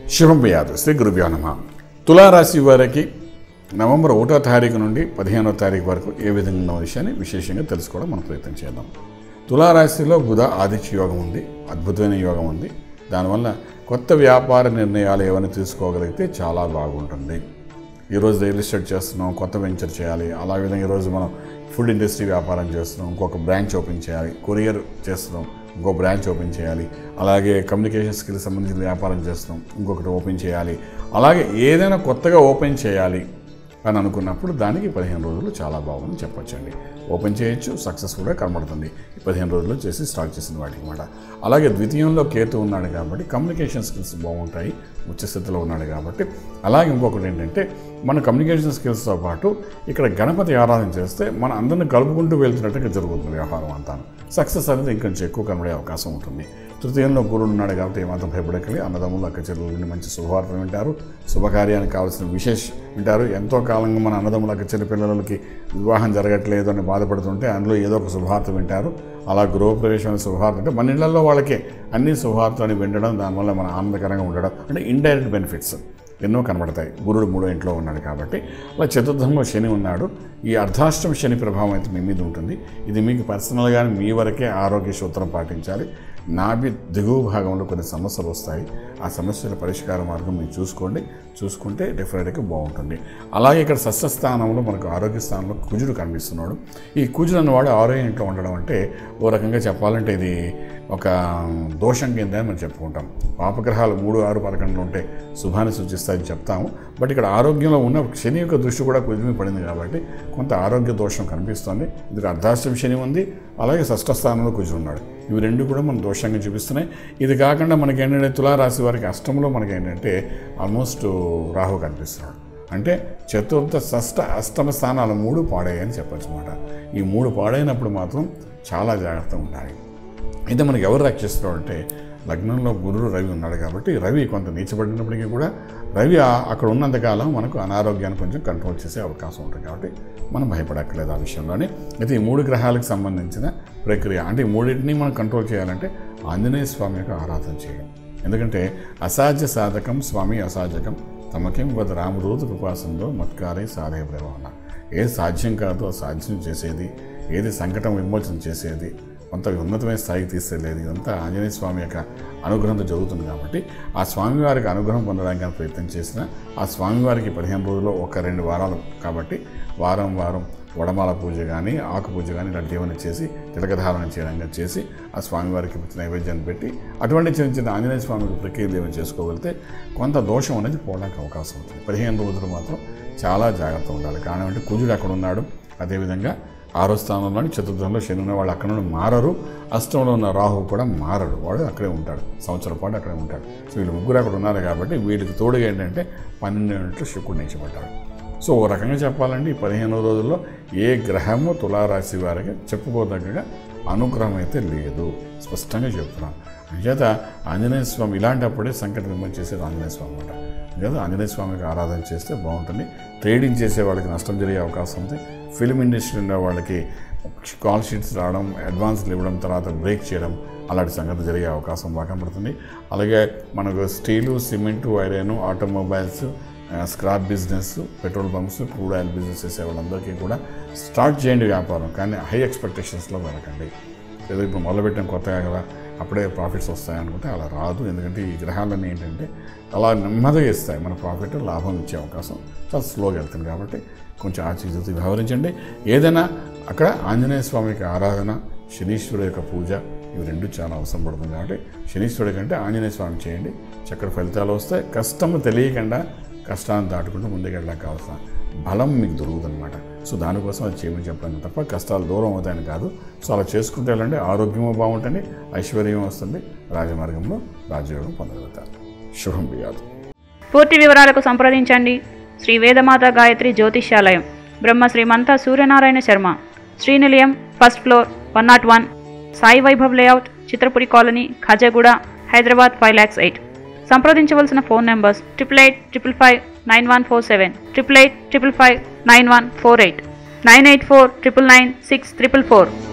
శుభం వ్యాధు శ్రీ గురుభ్యో నమ తులారాశి వారికి నవంబర్ ఒకటో తారీఖు నుండి పదిహేనో తారీఖు వరకు ఏ విధంగా ఉన్న విషయాన్ని విశేషంగా తెలుసుకోవడం మనం ప్రయత్నం చేద్దాం తులారాశిలో బుధ ఆదిత్య యోగం ఉంది అద్భుతమైన యోగం ఉంది దానివల్ల కొత్త వ్యాపార నిర్ణయాలు ఏమైనా తీసుకోగలిగితే చాలా బాగుంటుంది ఈరోజు రియల్ ఎస్టేట్ చేస్తున్నాం కొత్త వెంచర్ చేయాలి అలా విధంగా ఈరోజు మనం ఫుడ్ ఇండస్ట్రీ వ్యాపారం చేస్తున్నాం ఇంకొక బ్రాంచ్ ఓపెన్ చేయాలి కొరియర్ చేస్తున్నాం ఇంకో బ్రాంచ్ ఓపెన్ చేయాలి అలాగే కమ్యూనికేషన్ స్కిల్స్ సంబంధించిన వ్యాపారం చేస్తున్నాం ఇంకొకటి ఓపెన్ చేయాలి అలాగే ఏదైనా కొత్తగా ఓపెన్ చేయాలి అని అనుకున్నప్పుడు దానికి పదిహేను రోజులు చాలా బాగుంది చెప్పొచ్చండి ఓపెన్ చేయొచ్చు సక్సెస్ కూడా కనబడుతుంది ఈ పదిహేను రోజుల్లో చేసి స్టార్ట్ చేసిన వాటికి మాట అలాగే ద్వితీయంలో కేతు ఉన్నాడు కాబట్టి కమ్యూనికేషన్ స్కిల్స్ బాగుంటాయి ఉచ్చ స్థితిలో ఉన్నాడు కాబట్టి అలాగే ఇంకొకటి ఏంటంటే మన కమ్యూనికేషన్ స్కిల్స్తో పాటు ఇక్కడ గణపతి ఆరాధన చేస్తే మన అందరిని కలుపుకుంటూ వెళ్తున్నట్టుగా జరుగుతుంది వ్యవహారం అంతా సక్సెస్ అనేది ఇంకొంచెం ఎక్కువ కనబడే అవకాశం ఉంటుంది తృతీయంలో గురుడు ఉన్నాడు కాబట్టి ఏమాత్రం భయపడకలి అన్నదమ్ములు అక్క చెల్లెల నుండి మంచి శుభవార్తలు వింటారు శుభకార్యానికి కావాల్సిన విశేష వింటారు ఎంతో కాలంగా మన అన్నదమ్ముల అక్క చెల్లి పిల్లలకి వివాహం జరగట్లేదు అని బాధపడుతుంటే అందులో ఏదో ఒక శుభవార్త వింటారు అలా గృహప్రవేశం అనే శుభవార్త అంటే మన ఇళ్లలో వాళ్ళకే అన్ని శుభవార్తలని వినడం దానివల్ల మన ఆనందకరంగా ఉండడం అంటే ఇండైరెక్ట్ బెనిఫిట్స్ ఎన్నో కనబడతాయి గురుడు మూడో ఇంట్లో ఉన్నాడు కాబట్టి అలా చతుర్థంలో శని ఉన్నాడు ఈ అర్ధాష్టమ శని ప్రభావం అయితే మీ మీద ఉంటుంది ఇది మీకు పర్సనల్గానే మీ వరకే ఆరోగ్య సూత్రం పాటించాలి నాభి దిగువ భాగంలో కొన్ని సమస్యలు వస్తాయి ఆ సమస్యల పరిష్కార మార్గం మీరు చూసుకోండి చూసుకుంటే డెఫినెట్గా బాగుంటుంది అలాగే ఇక్కడ సస్య స్థానంలో మనకు ఆరోగ్య స్థానంలో కుజుడు కనిపిస్తున్నాడు ఈ కుజుడు అన్నవాడు ఆరోగ్య ఇంట్లో ఉండడం అంటే ఓ రకంగా చెప్పాలంటే ఇది ఒక దోషం కింద అని మనం చెప్పుకుంటాం పాపగ్రహాలు మూడు ఆరు పదకొండులు ఉంటే శుభాన్ని సూచిస్తాయని చెప్తాము బట్ ఇక్కడ ఆరోగ్యంలో ఉన్న శని యొక్క దృష్టి కూడా కుజు మీద పడింది కాబట్టి కొంత ఆరోగ్య దోషం కనిపిస్తుంది ఇందుకు అర్ధాష్టమ శని ఉంది అలాగే షష్ఠ స్థానంలో కుజుడు ఉన్నాడు ఇవి రెండు కూడా మనం దోషంగా చూపిస్తున్నాయి ఇది కాకుండా మనకి ఏంటంటే తులారాశి వారికి అష్టంలో మనకి ఏంటంటే ఆల్మోస్ట్ రాహు కనిపిస్తున్నాడు అంటే చతుర్థ షష్ఠ అష్టమ స్థానాలు మూడు పాడాయని చెప్పచ్చు అనమాట ఈ మూడు పాడైనప్పుడు మాత్రం చాలా జాగ్రత్తగా ఉండాలి అయితే మనకి ఎవరు రక్షిస్తున్నాడు అంటే లగ్నంలో గురుడు రవి ఉన్నాడు కాబట్టి రవి కొంత నీచబడినప్పటికీ కూడా రవి ఆ- అక్కడ ఉన్నంతకాలం మనకు అనారోగ్యాన్ని కొంచెం కంట్రోల్ చేసే అవకాశం ఉంటుంది కాబట్టి మనం భయపడక్కర్లేదు ఆ విషయంలోనే అయితే ఈ మూడు గ్రహాలకు సంబంధించిన ప్రక్రియ అంటే ఈ మూడింటిని మనం కంట్రోల్ చేయాలంటే ఆంజనేయ స్వామి యొక్క ఆరాధన చేయడం ఎందుకంటే అసాధ్య సాధకం స్వామి అసాధ్యకం తమకేం వద రామదూత కృపాసంలో మత్కారే సాధే బ్రహ్మ ఏది సాధ్యం కాదో ఆ సాధ్యం చేసేది ఏది సంకటం విమోచన చేసేది కొంత ఉన్నతమైన స్థాయికి తీసుకెళ్ళేది ఇదంతా ఆంజనేయ స్వామి యొక్క అనుగ్రహంతో జరుగుతుంది కాబట్టి ఆ స్వామివారికి అనుగ్రహం పొందడానికి కానీ ప్రయత్నం చేసిన ఆ స్వామివారికి పదిహేను రోజుల్లో ఒక రెండు వారాలు కాబట్టి వారం వారం వడమాల పూజ కానీ ఆకు పూజ కానీ ఇలాంటి ఏమైనా చేసి తిలకధారణ చేయడం కానీ చేసి ఆ స్వామివారికి నైవేద్యాన్ని పెట్టి అటువంటి చిన్న చిన్న ఆంజనేయ స్వామికి ప్రక్రియలు ఏమైనా చేసుకోగలిగితే కొంత దోషం అనేది పోవడానికి అవకాశం ఉంటుంది పదిహేను రోజులు మాత్రం చాలా జాగ్రత్త ఉండాలి కారణం అంటే కుజుడు అక్కడ ఉన్నాడు అదేవిధంగా ఆరో స్థానంలోని చతుర్థంలో శని ఉన్న వాళ్ళు అక్కడ నుండి మారరు అష్టంలో ఉన్న రాహు కూడా మారడు వాడు అక్కడే ఉంటాడు సంవత్సరం పాటు అక్కడే ఉంటాడు సో వీళ్ళు ముగ్గురు అక్కడ ఉన్నారు కాబట్టి వీళ్ళకి తోడుగా ఏంటంటే పన్నెండు గంటలు శుక్రుడు నిలిచిపడ్డాడు సో ఓ రకంగా చెప్పాలంటే ఈ పదిహేను రోజుల్లో ఏ గ్రహము తులారాశి వారికి చెప్పుకోదగ్గగా అనుగ్రహం అయితే లేదు స్పష్టంగా చెప్తున్నాను అంచేత ఆంజనేయ స్వామి ఇలాంటప్పుడే సంకట విమర్శ చేసేది ఆంజనేయ స్వామి అనమాట కదా ఆంజనేయ స్వామికి ఆరాధన చేస్తే బాగుంటుంది ట్రేడింగ్ చేసే వాళ్ళకి నష్టం జరిగే అవకాశం ఉంది ఫిల్మ్ ఇండస్ట్రీ ఉండే వాళ్ళకి కాల్ షీట్స్ రావడం అడ్వాన్స్లు ఇవ్వడం తర్వాత బ్రేక్ చేయడం అలాంటి సంగతి జరిగే అవకాశం బాగా కనబడుతుంది అలాగే మనకు స్టీలు సిమెంటు ఐరన్ ఆటోమొబైల్స్ ఆ, scrap business petrol bunks crude oil business చేసే వాళ్ళందరికీ కూడా స్టార్ట్ చేయండి వ్యాపారం కానీ హై ఎక్స్పెక్టేషన్స్లో వెళ్ళకండి ఏదో ఇప్పుడు మొదలుపెట్టిన కొత్తగా కదా అప్పుడే ప్రాఫిట్స్ వస్తాయి అనుకుంటే అలా రాదు ఎందుకంటే ఈ గ్రహాలన్నీ ఏంటంటే అలా నెమ్మదిగా ఇస్తాయి మన ప్రాఫిట్ లాభం ఇచ్చే అవకాశం చాలా స్లోగా వెళ్తుంది కాబట్టి కొంచెం ఆచితూచి వ్యవహరించండి ఏదైనా అక్కడ ఆంజనేయ స్వామికి ఆరాధన శనీశ్వరు యొక్క పూజ ఇవి రెండు చాలా అవసరం పడుతుంది కాబట్టి శనీశ్వరుడి కంటే ఆంజనేయ స్వామి చేయండి చక్కటి ఫలితాలు వస్తాయి కష్టము తెలియకుండా కష్టాన్ని దాటుకుంటూ ముందుకు వెళ్ళడానికి కావాల్సిన బలం మీకు దొరుకుతుందన్నమాట సో దానికోసం అది చేయమని చెప్పాను తప్ప కష్టాలు దూరం అవుతాయని కాదు సో అలా చేసుకుంటే వెళ్ళండి ఆరోగ్యము బాగుంటుంది ఐశ్వర్యం వస్తుంది రాజమార్గంలో రాజయోగం పొందగలుగుతారు శుభం బియాదు పూర్తి వివరాలకు సంప్రదించండి Shri Vedamata Gayatri Jyothishyalayam Brahma Srimantha Suryanarayana Sharma Srinilayam first floor one nought one Sai Vaibhav layout Chitrapuri colony Khajaguda Hyderabad five lakhs eight సంప్రదించవలసిన phone numbers triple eight triple five nine one four seven triple eight triple five nine one four eight nine eight four triple nine six triple four